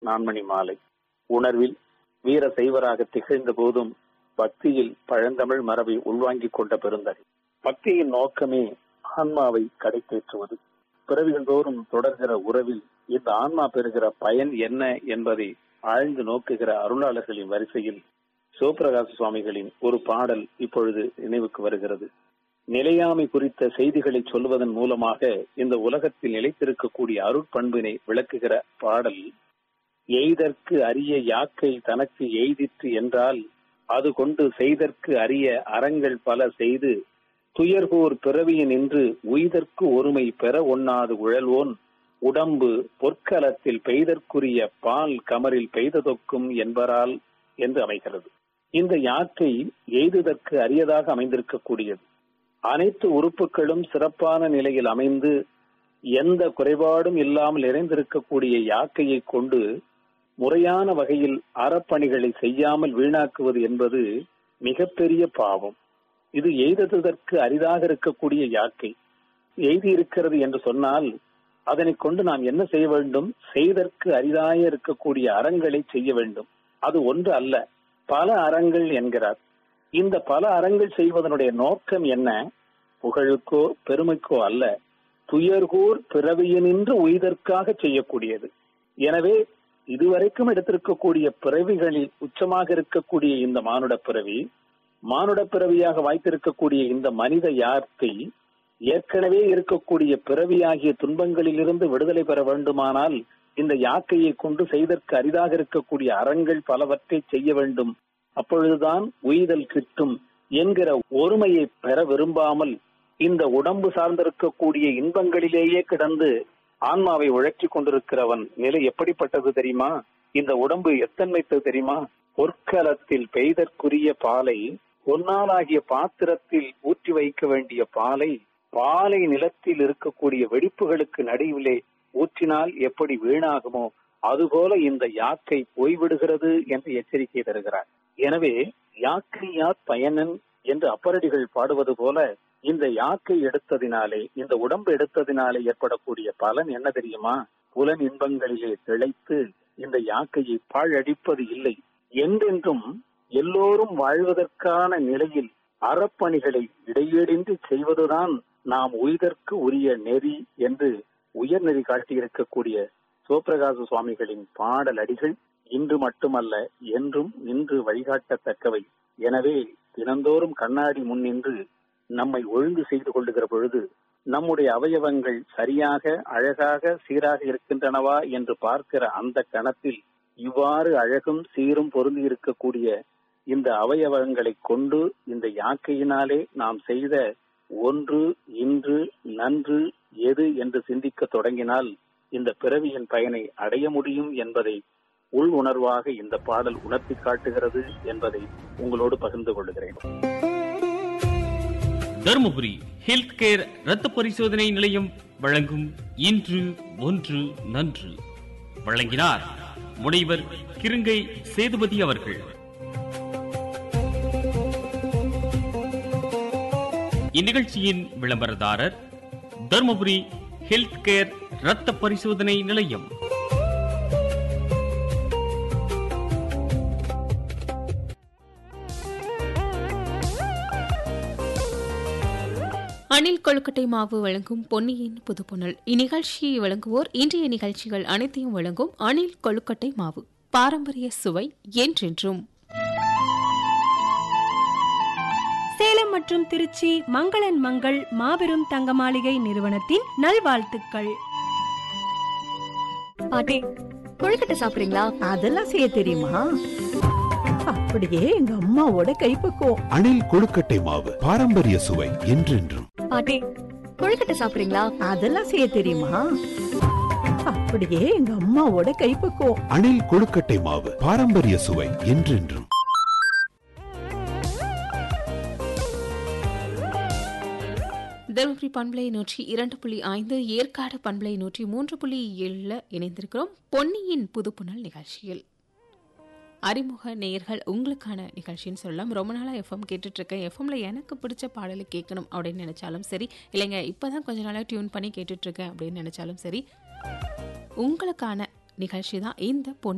நான்மணி மாலை உணர்வில் வீர சைவராக திகழ்ந்த போதும் பக்தியில் பழந்தமிழ் மரபை உள்வாங்கிக் கொண்ட பெருந்தகை பக்தியின் நோக்கமே ஆன்மாவை கடைத்தேற்றுவது பிறவிகள் தோறும் தொடர்கிற உறவில் இந்த ஆன்மா பெறுகிற பயன் என்ன என்பதை ஆழ்ந்து நோக்குகிற அருளாளர்களின் வரிசையில் சிவபிரகாச சுவாமிகளின் ஒரு பாடல் இப்பொழுது நினைவுக்கு வருகிறது நிலையாமை குறித்த செய்திகளை சொல்வதன் மூலமாக இந்த உலகத்தில் நிலைத்திருக்கக்கூடிய அருட்பண்பினை விளக்குகிற பாடல் எய்தற்கு அரிய யாக்கை தனக்கு எய்திற்று என்றால் அது கொண்டு செய்தற்கு அரிய அறங்கள் பல செய்து துயர்கோர் பிறவியின் நின்று உய்தற்கு ஒருமை பெற ஒண்ணாது உழல்வோன் உடம்பு பொற்களத்தில் பெய்தற்குரிய பால் கமரில் பெய்ததொக்கும் என்பரால் என்று அமைகிறது இந்த யாக்கை எய்துதற்கு அரியதாக அமைந்திருக்கக்கூடியது அனைத்து உறுப்புகளும் சிறப்பான நிலையில் அமைந்து எந்த குறைபாடும் இல்லாமல் நிறைந்திருக்கக்கூடிய யாக்கையை கொண்டு முறையான வகையில் அறப்பணிகளை செய்யாமல் வீணாக்குவது என்பது மிகப்பெரிய பாவம் இது எய்ததற்கு அரிதாக இருக்கக்கூடிய யாக்கை எய்தி இருக்கிறது என்று சொன்னால் அதனை கொண்டு நாம் என்ன செய்ய வேண்டும் செய்தற்கு அரிதாய இருக்கக்கூடிய அறங்களை செய்ய வேண்டும் அது ஒன்று அல்ல பல அறங்கள் என்கிறார் இந்த பல அறங்கள் செய்வதனுடைய நோக்கம் என்ன புகழுக்கோ பெருமைக்கோ அல்ல துயர்கூர் பிறவியினின்று உய்தற்காக செய்யக்கூடியது எனவே இதுவரைக்கும் எடுத்திருக்கக்கூடிய பிறவிகளில் உச்சமாக இருக்கக்கூடிய இந்த மானுட பிறவி மானுட பிறவியாக வாய்த்திருக்கக்கூடிய இந்த மனித யாக்கை ஏற்கனவே இருக்கக்கூடிய பிறவியாகிய துன்பங்களிலிருந்து விடுதலை பெற வேண்டுமானால் இந்த யாக்கையை கொண்டு செய்தற்கு அரிதாக இருக்கக்கூடிய அறங்கள் பலவற்றை செய்ய வேண்டும் அப்பொழுதுதான் உய்தல் கிட்டும் என்கிற ஒருமையை பெற விரும்பாமல் இந்த உடம்பு சார்ந்திருக்கக்கூடிய இன்பங்களிலேயே கிடந்து ஆன்மாவை உழைச்சிக் கொண்டிருக்கிறவன் நிலை எப்படிப்பட்டது தெரியுமா இந்த உடம்பு எத்தன்மைத்தது தெரியுமா பொற்களத்தில் பெய்தற்குரிய பாலை பொன்னாலாகிய பாத்திரத்தில் ஊற்றி வைக்க வேண்டிய பாலை பாலை நிலத்தில் இருக்கக்கூடிய வெடிப்புகளுக்கு நடுவிலே ஊற்றினால் எப்படி வீணாகுமோ அதுபோல இந்த யாக்கை போய்விடுகிறது என்று எச்சரிக்கை தருகிறார் எனவே யாக்கை யாத் பயனன் என்று அப்பரடிகள் பாடுவது போல இந்த யாக்கை எடுத்ததினாலே இந்த உடம்பு எடுத்ததினாலே ஏற்படக்கூடிய பலன் என்ன தெரியுமா புலன் இன்பங்களிலே திளைத்து இந்த யாக்கையை பாழடிப்பது இல்லை என்றென்றும் எல்லோரும் வாழ்வதற்கான நிலையில் அறப்பணிகளை இடையீடின்றி செய்வதுதான் நாம் உய்தற்கு உரிய நெறி என்று உயர்நெறி காட்டியிருக்கக்கூடிய சிவபிரகாச சுவாமிகளின் பாடல் அடிகள் இன்று மட்டுமல்ல என்றும் இன்று வழிகாட்டத்தக்கவை எனவே தினந்தோறும் கண்ணாடி முன் நின்று நம்மை ஒழுங்கு செய்து கொள்ளுகிற பொழுது நம்முடைய அவயவங்கள் சரியாக அழகாக சீராக இருக்கின்றனவா என்று பார்க்கிற அந்த கணத்தில் இவ்வாறு அழகும் சீரும் பொருந்தி இருக்கக்கூடிய இந்த அவயவங்களை கொண்டு இந்த யாக்கையினாலே நாம் செய்த ஒன்று இன்று நன்று எது என்று சிந்திக்க தொடங்கினால் இந்த பிறவியின் பயனை அடைய முடியும் என்பதை உள் உணர்வாக இந்த பாடல் உணர்த்தி காட்டுகிறது என்பதை உங்களோடு பகிர்ந்து கொள்கிறேன் தருமபுரி ஹெல்த் கேர் ரத்த பரிசோதனை நிலையம் வழங்கும் இன்று ஒன்று நன்று வழங்கினார் முனைவர் கிருங்கை சேதுபதி அவர்கள் இந்நிகழ்ச்சியின் விளம்பரதாரர் தருமபுரி ஹெல்த் கேர் ரத்த பரிசோதனை நிலையம் அணில் கொழுக்கட்டை மாவு வழங்கும் பொன்னியின் புதுப்புணல் இந்நிகழ்ச்சியை வழங்குவோர் இன்றைய நிகழ்ச்சிகள் அனைத்தையும் வழங்கும் அணில் கொழுக்கட்டை மாவு பாரம்பரிய சுவை என்றென்றும் சேலம் மற்றும் திருச்சி மங்களன் மங்கள் மாபெரும் தங்க மாளிகை நிறுவனத்தின் நல்வாழ்த்துக்கள் பாட்டி கொழுக்கட்டை சாப்பிடுறீங்களா அதெல்லாம் செய்ய தெரியுமா அப்படியே எங்க அம்மாவோட கைப்பக்குவம் அணில் கொழுக்கட்டை மாவு பாரம்பரிய சுவை என்றென்றும் பாட்டி கொழுக்கட்டை சாப்பிடுறீங்களா அதெல்லாம் செய்ய தெரியுமா அப்படியே எங்க அம்மாவோட கைப்பக்குவம் அணில் கொழுக்கட்டை மாவு பாரம்பரிய சுவை என்றென்றும் தருமபுரி பண்பலை நூற்றி இரண்டு புள்ளி ஐந்து ஏற்காடு பண்பலை நூற்றி மூன்று புள்ளி ஏழுல இணைந்திருக்கிறோம் பொன்னியின் புதுப்புணல் நிகழ்ச்சியில் அறிமுக நேயர்கள் உங்களுக்கான நிகழ்ச்சின்னு சொல்லலாம் ரொம்ப நாளாக எஃப்எம் கேட்டுட்ருக்கேன் எஃப்எம்ல எனக்கு பிடிச்ச பாடலை கேட்கணும் அப்படின்னு நினச்சாலும் சரி இல்லைங்க இப்போ தான் கொஞ்ச நாளாக டியூன் பண்ணி கேட்டுட்ருக்கேன் அப்படின்னு நினச்சாலும் சரி உங்களுக்கான நிகழ்ச்சி தான் இந்த பொன்